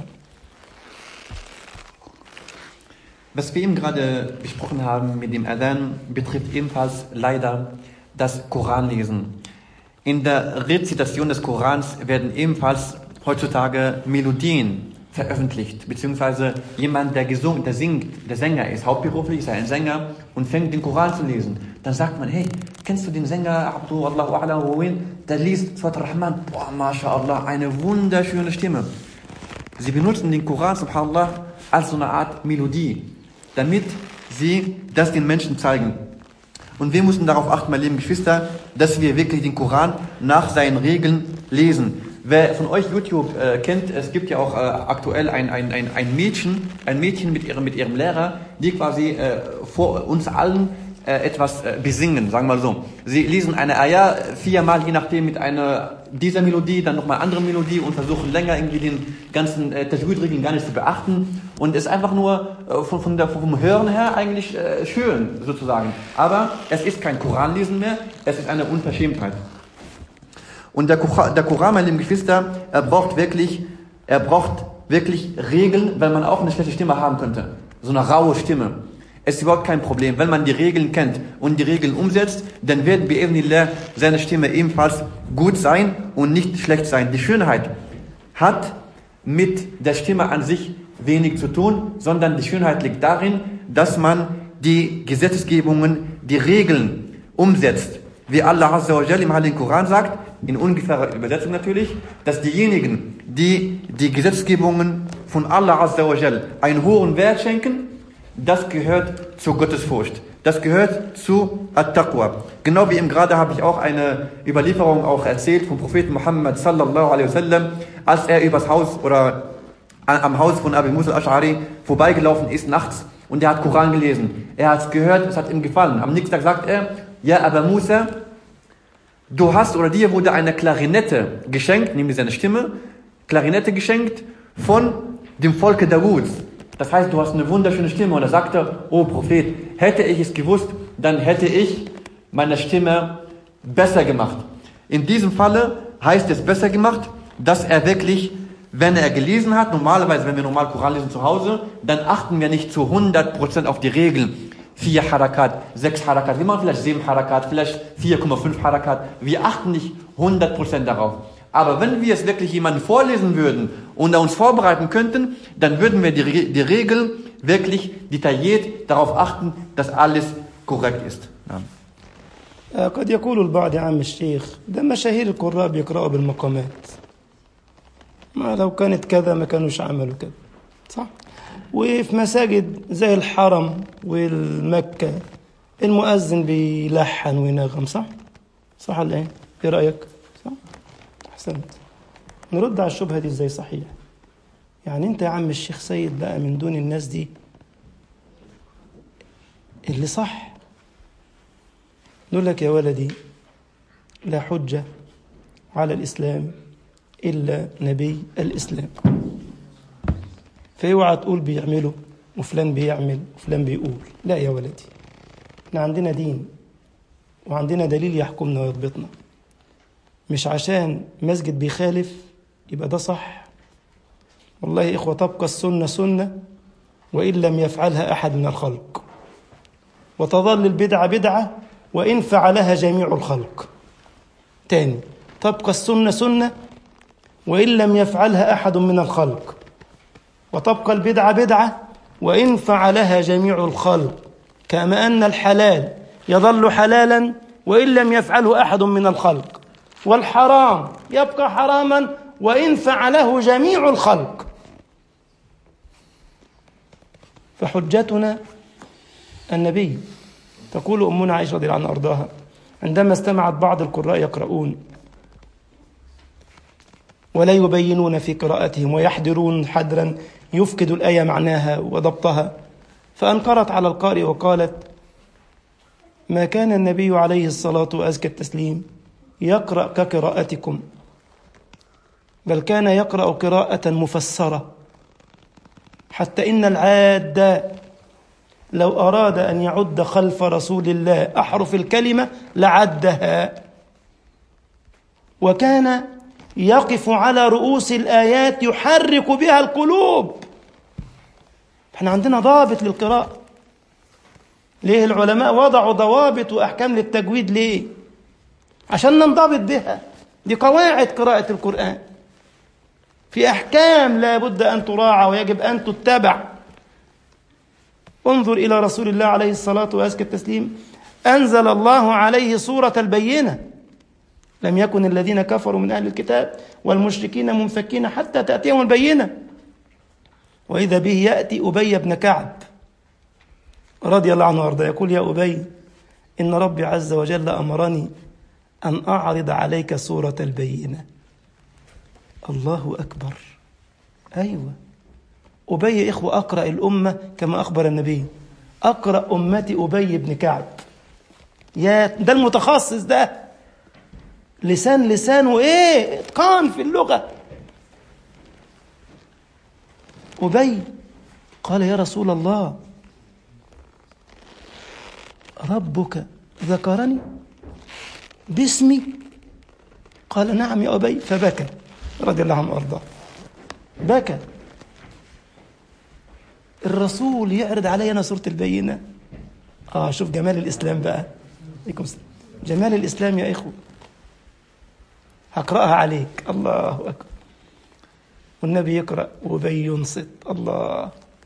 Speaker 2: Was wir eben gerade besprochen haben mit dem Adhan, betrifft ebenfalls leider das Koranlesen. In der Rezitation des Korans werden ebenfalls heutzutage Melodien veröffentlicht, beziehungsweise jemand, der gesungen, der singt, der Sänger ist, hauptberuflich ist er ein Sänger und fängt den Koran zu lesen. Dann sagt man, hey, kennst du den Sänger Abdu Allahu A'la Der liest Surat Rahman. Boah, MashaAllah, eine wunderschöne Stimme. Sie benutzen den Koran, subhanallah, als so eine Art Melodie, damit sie das den Menschen zeigen. Und wir müssen darauf achten, meine lieben Geschwister, dass wir wirklich den Koran nach seinen Regeln lesen. Wer von euch YouTube äh, kennt, es gibt ja auch äh, aktuell ein, ein, ein, ein Mädchen, ein Mädchen mit ihrem, mit ihrem Lehrer, die quasi äh, vor uns allen äh, etwas äh, besingen, sagen wir mal so. Sie lesen eine Ayah viermal, je nachdem, mit einer dieser Melodie, dann nochmal andere Melodie und versuchen länger irgendwie den ganzen äh, Tajwid-Regeln gar nicht zu beachten. Und ist einfach nur äh, von, von der, vom Hören her eigentlich äh, schön, sozusagen. Aber es ist kein Koranlesen mehr, es ist eine Unverschämtheit. Und der, Koran, der Koran, meine lieben Geschwister, er braucht wirklich, er braucht wirklich Regeln, weil man auch eine schlechte Stimme haben könnte. So eine raue Stimme. Es ist überhaupt kein Problem. Wenn man die Regeln kennt und die Regeln umsetzt, dann wird bi'ibnillah seine Stimme ebenfalls gut sein und nicht schlecht sein. Die Schönheit hat mit der Stimme an sich wenig zu tun, sondern die Schönheit liegt darin, dass man die Gesetzgebungen, die Regeln umsetzt. Wie Allah Azza wa Jal im Heiligen Koran sagt, in ungefährer Übersetzung natürlich, dass diejenigen, die die Gesetzgebungen von Allah Azza wa Jal einen hohen Wert schenken, das gehört zur Gottesfurcht. Das gehört zu At-Taqwa. Genau wie eben gerade habe ich auch eine Überlieferung auch erzählt vom Propheten Muhammad sallallahu alaihi wasallam, als er übers Haus oder am Haus von Abu Musa al-Ash'ari vorbeigelaufen ist nachts und er hat Koran gelesen. Er hat es gehört, es hat ihm gefallen. Am nächsten Tag sagt er, ja, Abu Musa, du hast oder dir wurde eine Klarinette geschenkt, nämlich seine Stimme, Klarinette geschenkt von dem Volke Davuds. Das heißt, du hast eine wunderschöne Stimme. Und er sagte, oh Prophet, hätte ich es gewusst, dann hätte ich meine Stimme besser gemacht. In diesem Falle heißt es besser gemacht, dass er wirklich, wenn er gelesen hat, normalerweise, wenn wir normal Koran lesen zu Hause, dann achten wir nicht zu 100% auf die Regeln. Vier Harakat, sechs Harakat, wir machen vielleicht sieben Harakat, vielleicht 4,5 Harakat. Wir achten nicht 100% darauf. Aber wenn wir es wirklich jemandem vorlesen würden und uns vorbereiten könnten, dann würden wir die, die Regeln wirklich detailliert darauf achten, dass alles korrekt ist. Ja.
Speaker 1: قد يقول البعض يا عم الشيخ ده مشاهير القراء بيقرأوا بالمقامات ما لو كانت كذا ما كانوش عملوا كذا صح وفي مساجد زي الحرم والمكة المؤذن بيلحن وينغم صح صح ولا ايه ايه رأيك صح احسنت نرد على الشبهة دي ازاي صحيح يعني انت يا عم الشيخ سيد بقى من دون الناس دي اللي صح نقول لك يا ولدي لا حجة على الإسلام إلا نبي الإسلام فاوعى تقول بيعملوا وفلان بيعمل وفلان بيقول لا يا ولدي احنا عندنا دين وعندنا دليل يحكمنا ويضبطنا مش عشان مسجد بيخالف يبقى ده صح والله يا إخوة تبقى السنة سنة وإن لم يفعلها أحد من الخلق وتظل البدعة بدعة وإن فعلها جميع الخلق تاني تبقى السنة سنة وإن لم يفعلها أحد من الخلق وتبقى البدعة بدعة وإن فعلها جميع الخلق كما أن الحلال يظل حلالا وإن لم يفعله أحد من الخلق والحرام يبقى حراما وإن فعله جميع الخلق فحجتنا النبي تقول أمنا عائشة رضي الله عنها أرضاها عندما استمعت بعض القراء يقرؤون ولا يبينون في قراءتهم ويحدرون حدرا يفقد الآية معناها وضبطها فأنكرت على القارئ وقالت ما كان النبي عليه الصلاة وأزكى التسليم يقرأ كقراءتكم بل كان يقرأ قراءة مفسرة حتى إن العاد لو أراد أن يعد خلف رسول الله أحرف الكلمة لعدها وكان يقف على رؤوس الآيات يحرك بها القلوب احنا عندنا ضابط للقراءة ليه العلماء وضعوا ضوابط وأحكام للتجويد ليه عشان ننضبط بها دي قواعد قراءة القرآن في أحكام لا بد أن تراعى ويجب أن تتبع انظر إلى رسول الله عليه الصلاة وأزكى التسليم أنزل الله عليه سورة البينة لم يكن الذين كفروا من أهل الكتاب والمشركين منفكين حتى تأتيهم البينة وإذا به يأتي أبي بن كعب رضي الله عنه وارضاه يقول يا أبي إن ربي عز وجل أمرني أن أعرض عليك سورة البينة الله أكبر أيوة أبي إخوة أقرأ الأمة كما أخبر النبي أقرأ أمتي أبي بن كعب يا ده المتخصص ده لسان لسان وايه اتقان في اللغه ابي قال يا رسول الله ربك ذكرني باسمي قال نعم يا ابي فبكى رضي الله عنه وارضاه بكى الرسول يعرض علينا سوره البينه اه شوف جمال الاسلام بقى عليكم السلام جمال الاسلام يا اخوه هقراها عليك الله اكبر والنبي يقرا وبي ينصت الله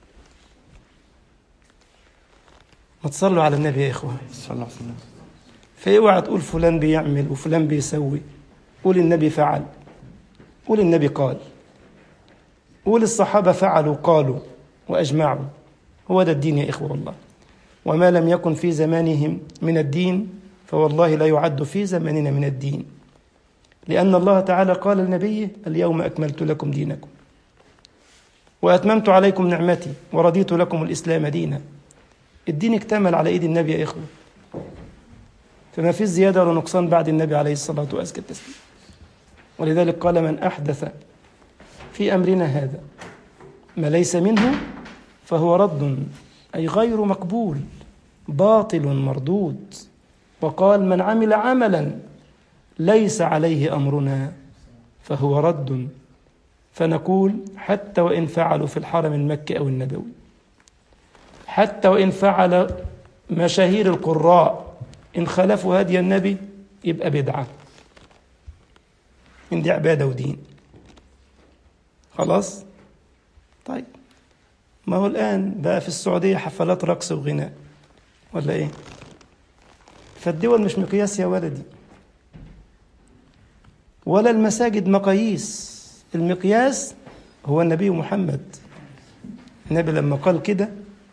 Speaker 1: ما تصلوا على النبي يا اخوه
Speaker 2: صلى الله عليه وسلم
Speaker 1: فاوعى تقول فلان بيعمل وفلان بيسوي قول النبي فعل قول النبي قال قول الصحابه فعلوا قالوا واجمعوا هو ده الدين يا اخوه والله وما لم يكن في زمانهم من الدين فوالله لا يعد في زماننا من الدين لأن الله تعالى قال لنبيه اليوم أكملت لكم دينكم وأتممت عليكم نعمتي ورضيت لكم الإسلام دينا الدين اكتمل على إيد النبي يا إخوة فما في زيادة ولا نقصان بعد النبي عليه الصلاة وأزكى التسليم ولذلك قال من أحدث في أمرنا هذا ما ليس منه فهو رد أي غير مقبول باطل مردود وقال من عمل عملا ليس عليه امرنا فهو رد فنقول حتى وان فعلوا في الحرم المكي او النبوي حتى وان فعل مشاهير القراء ان خالفوا هدي النبي يبقى بدعه من دي عباده ودين خلاص طيب ما هو الان بقى في السعوديه حفلات رقص وغناء ولا ايه فالدول مش مقياس يا ولدي ولا المساجد مقاييس المقياس هو النبي محمد النبي لما قال كده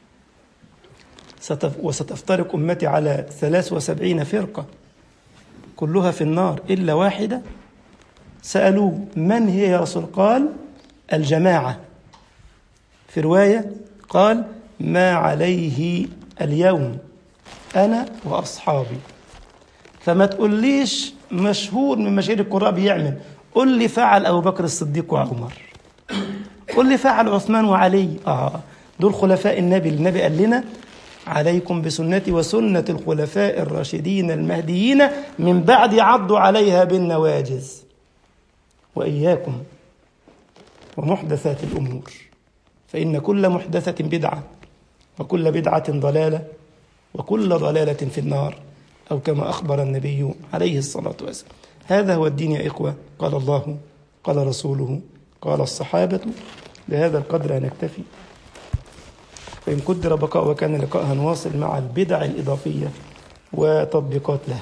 Speaker 1: ستف وستفترق أمتي على ثلاث وسبعين فرقة كلها في النار إلا واحدة سألوه من هي يا رسول قال الجماعة في رواية قال ما عليه اليوم أنا وأصحابي فما تقوليش مشهور من مشاهير القراء بيعمل قل لي فعل أبو بكر الصديق وعمر قل لي فعل عثمان وعلي آه دول خلفاء النبي النبي قال لنا عليكم بسنتي وسنة الخلفاء الراشدين المهديين من بعد عضوا عليها بالنواجز وإياكم ومحدثات الأمور فإن كل محدثة بدعة وكل بدعة ضلالة وكل ضلالة في النار أو كما أخبر النبي عليه الصلاة والسلام هذا هو الدين يا إخوة قال الله قال رسوله قال الصحابة بهذا القدر نكتفي فإن قدر بقاء وكان لقاءها نواصل مع البدع الإضافية وتطبيقات لها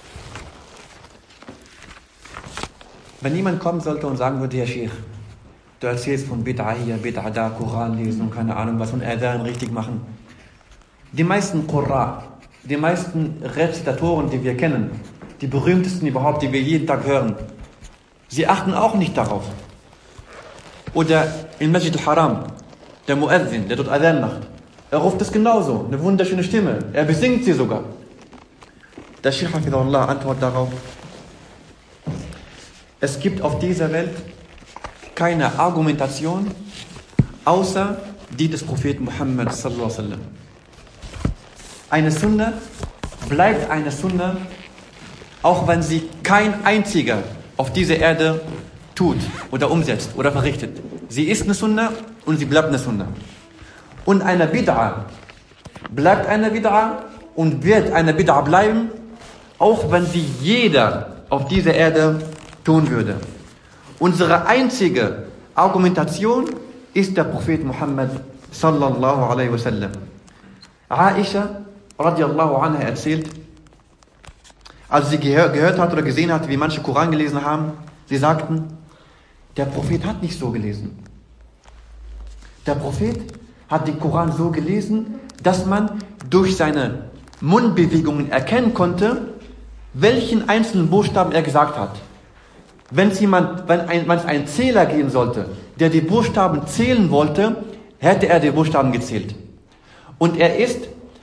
Speaker 2: Wenn niemand kommen sollte und sagen würde, Herr Sheikh, du erzählst von Bid'a hier, Bid'a da, Koran lesen und keine Ahnung was und Adhan richtig machen. Die meisten Qurra, die meisten Rezitatoren, die wir kennen, die berühmtesten überhaupt, die wir jeden Tag hören, sie achten auch nicht darauf. Oder im Masjid al-Haram, der Muezzin, der dort Adhan macht, er ruft es genauso, eine wunderschöne Stimme, er besingt sie sogar. Der Sheikh Hafidullah antwortet darauf, es gibt auf dieser Welt keine Argumentation außer die des Propheten Muhammad sallallahu alaihi wasallam. Eine Sunna bleibt eine Sunna, auch wenn sie kein einziger auf dieser Erde tut oder umsetzt oder verrichtet. Sie ist eine Sunna und sie bleibt eine Sunna. Und eine Bid'a bleibt eine Bid'a und wird eine Bid'a bleiben, auch wenn sie jeder auf dieser Erde tun würde. Unsere einzige Argumentation ist der Prophet Muhammad sallallahu alaihi wasallam. Aisha radiallahu anha erzählt, als sie gehör, gehört hat oder gesehen hat, wie manche Koran gelesen haben, sie sagten, der Prophet hat nicht so gelesen. Der Prophet hat den Koran so gelesen, dass man durch seine Mundbewegungen erkennen konnte, welchen einzelnen Buchstaben er gesagt hat. Wenn es jemand, wenn ein, wenn es einen Zähler geben sollte, der die Buchstaben zählen wollte, hätte er die Buchstaben gezählt. Und er ist,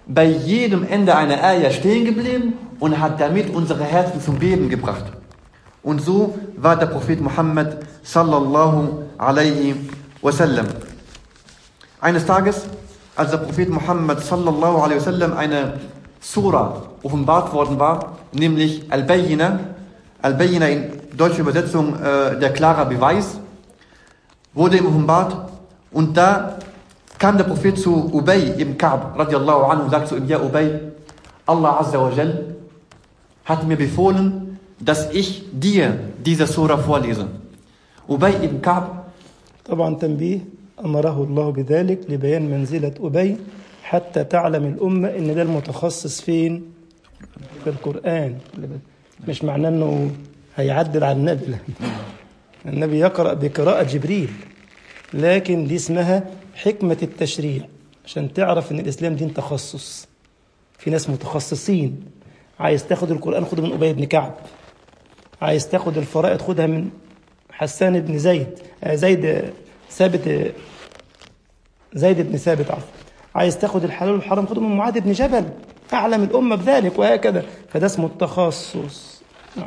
Speaker 2: bei jedem Ende einer Ayah stehen geblieben und hat damit unsere Herzen zum Beben gebracht. Und so war der Prophet Muhammad sallallahu alaihi wasallam. Eines Tages, als der Prophet Muhammad sallallahu alaihi wasallam eine Sura offenbart worden war, nämlich Al-Bayyina, Al-Bayyina in deutscher Übersetzung äh, der klarer Beweis, wurde ihm offenbart und da kam der Prophet zu Ubay ibn Ka'b radiallahu anhu und sagt zu ihm, ja Ubay, Allah Azza wa Jal hat mir befohlen, dass ich dir diese Sura vorlese. Ubay ibn Ka'b
Speaker 1: طبعا تنبيه أمره الله بذلك لبيان منزلة أبي حتى تعلم الأمة إن ده المتخصص فين في القرآن مش معناه أنه هيعدل على النبي لا. النبي يقرأ بقراءة جبريل لكن دي اسمها حكمة التشريع عشان تعرف إن الإسلام دين تخصص في ناس متخصصين عايز تاخد القرآن خده من أبي بن كعب عايز تاخد الفرائض خدها من حسان بن زيد آه، زيد آه، ثابت آه، زيد بن ثابت عفوا عايز تاخد الحلال والحرام خده من معاذ بن جبل أعلم الأمة بذلك وهكذا فده اسمه التخصص نعم.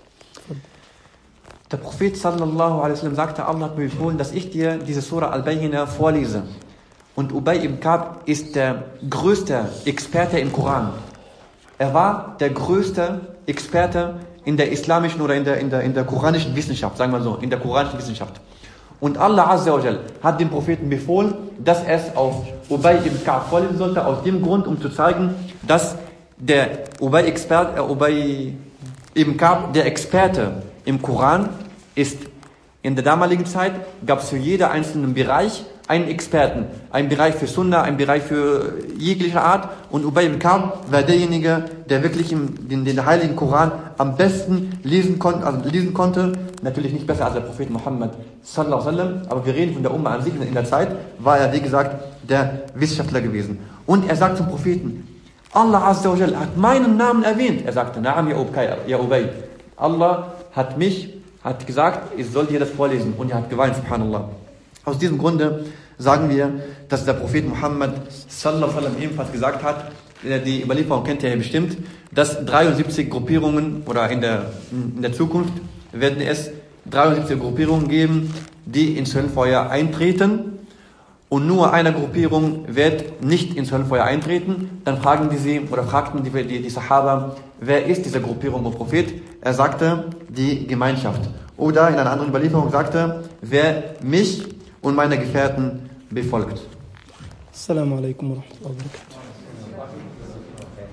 Speaker 2: Der Prophet sallallahu alaihi wasallam sagte, Allah hat mir befohlen, dass ich dir diese Surah Al-Bayyina vorlese. Und Ubay ibn Ka'b ist der größte Experte im Koran. Er war der größte Experte in der islamischen oder in der, in der, in der koranischen Wissenschaft, sagen wir so, in der koranischen Wissenschaft. Und Allah Azza wa Jal hat dem Propheten befohlen, dass er es auf Ubay ibn Ka'b vorlesen sollte, aus dem Grund, um zu zeigen, dass der Ubay, Expert, äh, Ubay ibn Ka'b der Experte im Koran ist. In der damaligen Zeit gab es für jeden einzelnen Bereich einen Experten. Einen Bereich für Sunna, einen Bereich für jegliche Art. Und Ubay ibn Ka'b war derjenige, der wirklich im, den, den heiligen Koran am besten lesen, kon also lesen konnte. Natürlich nicht besser als der Prophet Muhammad sallallahu alaihi wasallam, aber wir reden von der Umma an sich. In der Zeit war er, wie gesagt, der Wissenschaftler gewesen. Und er sagt zum Propheten, Allah Azza wa Jal hat meinen Namen erwähnt. Er sagte, Naam ya Ubay, ya Ubay. Allah hat mich, hat gesagt, ich soll dir das vorlesen. Und er hat geweint, subhanallah. Aus diesem Grunde sagen wir, dass der Prophet Muhammad sallallahu alaihi wasallam ebenfalls gesagt hat, äh, die Überlieferung kennt ihr ja bestimmt, dass 73 Gruppierungen oder in der, in der Zukunft werden es 73 Gruppierungen geben, die ins Höllenfeuer eintreten und nur eine Gruppierung wird nicht ins Höllenfeuer eintreten. Dann fragen die sie oder fragten die, die, die Sahaba, wer ist diese Gruppierung, o Prophet? Er sagte, die Gemeinschaft. Oder in einer anderen Überlieferung sagte, wer mich und meine Gefährten befolgt.
Speaker 1: السلام عليكم ورحمة الله وبركاته